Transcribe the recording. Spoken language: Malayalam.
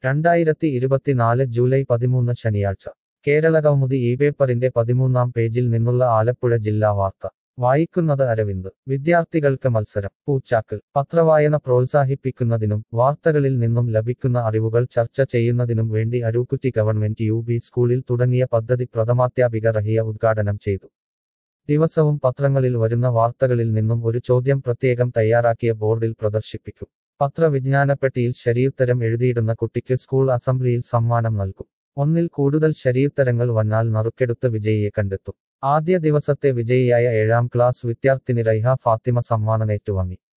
രണ്ടായിരത്തി ഇരുപത്തിനാല് ജൂലൈ പതിമൂന്ന് ശനിയാഴ്ച കേരള കൗമുദി ഈ പേപ്പറിന്റെ പതിമൂന്നാം പേജിൽ നിന്നുള്ള ആലപ്പുഴ ജില്ലാ വാർത്ത വായിക്കുന്നത് അരവിന്ദ് വിദ്യാർത്ഥികൾക്ക് മത്സരം പൂച്ചാക്കൽ പത്രവായന പ്രോത്സാഹിപ്പിക്കുന്നതിനും വാർത്തകളിൽ നിന്നും ലഭിക്കുന്ന അറിവുകൾ ചർച്ച ചെയ്യുന്നതിനും വേണ്ടി അരൂക്കുറ്റി ഗവൺമെന്റ് യു ബി സ്കൂളിൽ തുടങ്ങിയ പദ്ധതി പ്രഥമാധ്യാപിക റഹിയ ഉദ്ഘാടനം ചെയ്തു ദിവസവും പത്രങ്ങളിൽ വരുന്ന വാർത്തകളിൽ നിന്നും ഒരു ചോദ്യം പ്രത്യേകം തയ്യാറാക്കിയ ബോർഡിൽ പ്രദർശിപ്പിക്കും പത്രവിജ്ഞാനപ്പെട്ടിയിൽ ശരിയുത്തരം എഴുതിയിടുന്ന കുട്ടിക്ക് സ്കൂൾ അസംബ്ലിയിൽ സമ്മാനം നൽകും ഒന്നിൽ കൂടുതൽ ശരിയുത്തരങ്ങൾ വന്നാൽ നറുക്കെടുത്ത് വിജയിയെ കണ്ടെത്തും ആദ്യ ദിവസത്തെ വിജയിയായ ഏഴാം ക്ലാസ് വിദ്യാർത്ഥിനി റൈഹ ഫാത്തിമ സമ്മാനം ഏറ്റുവാങ്ങി